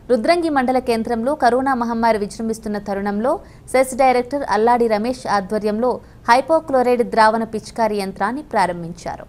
రుద్రంగి మండల కేంద్రంలో కరోనా మహమ్మారి విజృంభిస్తున్న తరుణంలో సెస్ డైరెక్టర్ అల్లాడి రమేష్ ఆధ్వర్యంలో హైపోక్లోరైడ్ ద్రావణ పిచికారీ యంత్రాన్ని ప్రారంభించారు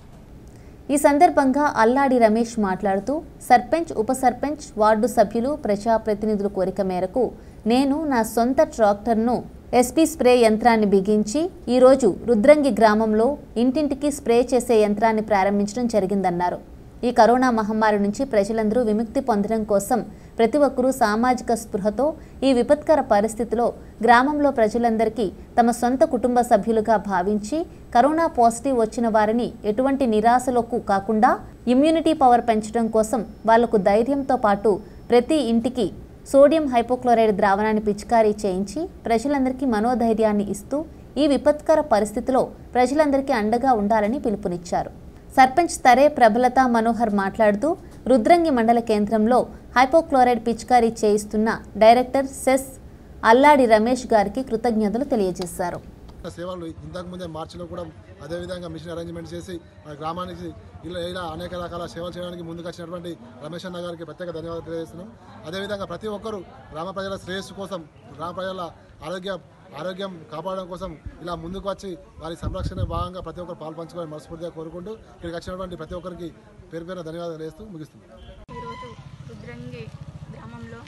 ఈ సందర్భంగా అల్లాడి రమేష్ మాట్లాడుతూ సర్పంచ్ ఉప సర్పంచ్ వార్డు సభ్యులు ప్రజాప్రతినిధుల కోరిక మేరకు నేను నా సొంత ట్రాక్టర్ను ఎస్పీ స్ప్రే యంత్రాన్ని బిగించి ఈరోజు రుద్రంగి గ్రామంలో ఇంటింటికి స్ప్రే చేసే యంత్రాన్ని ప్రారంభించడం జరిగిందన్నారు ఈ కరోనా మహమ్మారి నుంచి ప్రజలందరూ విముక్తి పొందడం కోసం ప్రతి ఒక్కరూ సామాజిక స్పృహతో ఈ విపత్కర పరిస్థితిలో గ్రామంలో ప్రజలందరికీ తమ సొంత కుటుంబ సభ్యులుగా భావించి కరోనా పాజిటివ్ వచ్చిన వారిని ఎటువంటి నిరాశలకు కాకుండా ఇమ్యూనిటీ పవర్ పెంచడం కోసం వాళ్లకు ధైర్యంతో పాటు ప్రతి ఇంటికి సోడియం హైపోక్లోరైడ్ ద్రావణాన్ని పిచికారీ చేయించి ప్రజలందరికీ మనోధైర్యాన్ని ఇస్తూ ఈ విపత్కర పరిస్థితిలో ప్రజలందరికీ అండగా ఉండాలని పిలుపునిచ్చారు సర్పంచ్ తరే ప్రబలత మనోహర్ మాట్లాడుతూ రుద్రంగి మండల కేంద్రంలో హైపోక్లోరైడ్ పిచికారీ చేయిస్తున్న డైరెక్టర్ సెస్ అల్లాడి రమేష్ గారికి కృతజ్ఞతలు తెలియజేశారు సేవలు ఇంతకు ముందే మార్చిలో కూడా అదేవిధంగా మిషన్ అరేంజ్మెంట్ చేసి మన గ్రామానికి ఇలా ఇలా అనేక రకాల సేవలు చేయడానికి ముందుకు వచ్చినటువంటి రమేష్ అన్న గారికి ప్రత్యేక ధన్యవాదాలు తెలియజేస్తున్నాం అదేవిధంగా ప్రతి ఒక్కరూ గ్రామ ప్రజల శ్రేయస్సు కోసం గ్రామ ప్రజల ఆరోగ్య ఆరోగ్యం కాపాడడం కోసం ఇలా ముందుకు వచ్చి వారి సంరక్షణ భాగంగా ప్రతి ఒక్కరు పాల్పంచుకోవాలని మనస్ఫూర్తిగా కోరుకుంటూ ఇక్కడికి వచ్చినటువంటి ప్రతి ఒక్కరికి పేరు పేరున ధన్యవాదాలు వేస్తూ ముగిస్తున్నాం ఈరోజు రుద్రంగి గ్రామంలో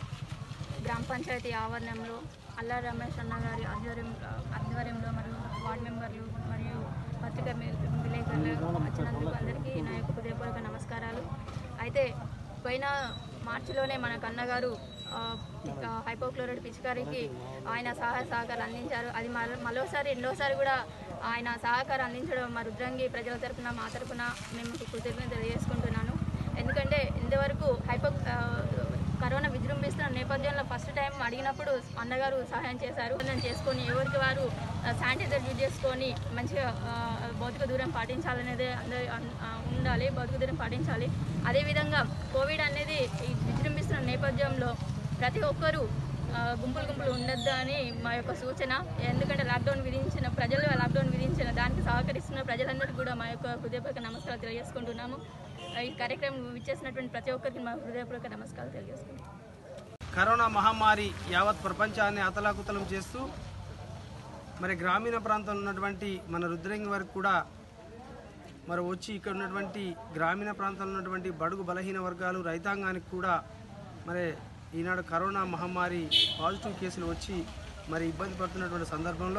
గ్రామ పంచాయతీ ఆవరణంలో అల్లా రమేష్ అన్న గారి ఆధ్వర్యం ఆధ్వర్యంలో మరియు వార్డు మెంబర్లు మరియు పత్రికా మి- విలేకరులు వచ్చినందుకు అందరికీ నా యొక్క హృదయపూర్వక నమస్కారాలు అయితే పోయిన మార్చిలోనే మన కన్నగారు ఆ, ఇక హైపోక్లోరైడ్ పిచికారికి ఆయన సహాయ సహకారాలు అందించారు అది మరో మరోసారి రెండోసారి కూడా ఆయన సహకారం అందించడం మా రుద్రంగి ప్రజల తరపున మా తరపున మేము కృతజ్ఞత తెలియజేసుకుంటున్నాను ఎందుకంటే ఇంతవరకు హైపో ఆ, కరోనా విజృంభిస్తున్న నేపథ్యంలో ఫస్ట్ టైం అడిగినప్పుడు అన్నగారు సహాయం చేశారు నేను చేసుకొని ఎవరికి వారు శానిటైజర్ యూజ్ చేసుకొని మంచిగా ఆ, భౌతిక దూరం పాటించాలనేది అందరి అన్- ఆ, ఉండాలి భౌతిక దూరం పాటించాలి అదేవిధంగా కోవిడ్ అనేది ఈ విజృంభిస్తున్న నేపథ్యంలో ప్రతి ఒక్కరూ ఆ, గుంపులు గుంపులు ఉండొద్దు అని మా యొక్క సూచన ఎందుకంటే లాక్డౌన్ విధించిన ప్రజలు లాక్డౌన్ విధించిన దానికి సహకరిస్తున్న ప్రజలందరికీ కూడా మా యొక్క హృదయపూర్వక నమస్కారాలు తెలియజేసుకుంటున్నాము ఈ కార్యక్రమం ఇచ్చేసినటువంటి ప్రతి ఒక్కరికి మా హృదయపూర్వక నమస్కారాలు తెలియజేసుకుంటున్నాము కరోనా మహమ్మారి యావత్ ప్రపంచాన్ని అతలాకుతలం చేస్తూ మరి గ్రామీణ ప్రాంతంలో ఉన్నటువంటి మన రుద్రంగి వరకు కూడా మరి వచ్చి ఇక్కడ ఉన్నటువంటి గ్రామీణ ప్రాంతంలో ఉన్నటువంటి బడుగు బలహీన వర్గాలు రైతాంగానికి కూడా మరి ఈనాడు కరోనా మహమ్మారి పాజిటివ్ కేసులు వచ్చి మరి ఇబ్బంది పడుతున్నటువంటి సందర్భంలో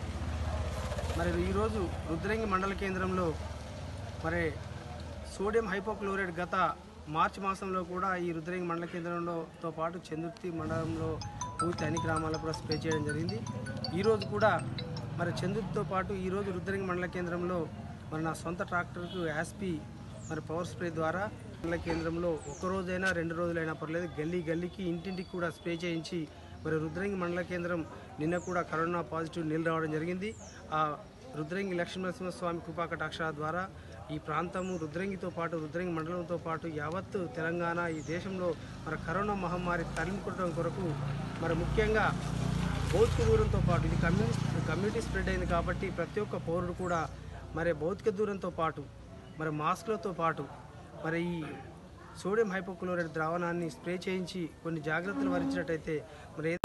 మరి ఈరోజు రుద్రంగి మండల కేంద్రంలో మరి సోడియం హైపోక్లోరైడ్ గత మార్చి మాసంలో కూడా ఈ రుద్రంగి మండల కేంద్రంలోతో పాటు చందుర్తి మండలంలో పూర్తి అన్ని గ్రామాల్లో కూడా స్ప్రే చేయడం జరిగింది ఈరోజు కూడా మరి చందుర్తితో పాటు ఈరోజు రుద్రంగి మండల కేంద్రంలో మరి నా సొంత ట్రాక్టర్కు యాస్పీ మరి పవర్ స్ప్రే ద్వారా మండల కేంద్రంలో ఒక రోజైనా రెండు రోజులైనా పర్లేదు గల్లీ గల్లీకి ఇంటింటికి కూడా స్ప్రే చేయించి మరి రుద్రంగి మండల కేంద్రం నిన్న కూడా కరోనా పాజిటివ్ నీళ్ళు రావడం జరిగింది ఆ రుద్రంగి లక్ష్మీనరసింహస్వామి కృపాకటాక్ష ద్వారా ఈ ప్రాంతము రుద్రంగితో పాటు రుద్రంగి మండలంతో పాటు యావత్తు తెలంగాణ ఈ దేశంలో మరి కరోనా మహమ్మారి తరిమికొట్టడం కొరకు మరి ముఖ్యంగా భౌతిక దూరంతో పాటు ఇది కమ్యూనిస్ట్ కమ్యూనిటీ స్ప్రెడ్ అయింది కాబట్టి ప్రతి ఒక్క పౌరుడు కూడా మరి భౌతిక దూరంతో పాటు మరి మాస్క్లతో పాటు మరి ఈ సోడియం హైపోక్లోరైడ్ ద్రావణాన్ని స్ప్రే చేయించి కొన్ని జాగ్రత్తలు వరించినట్టయితే మరి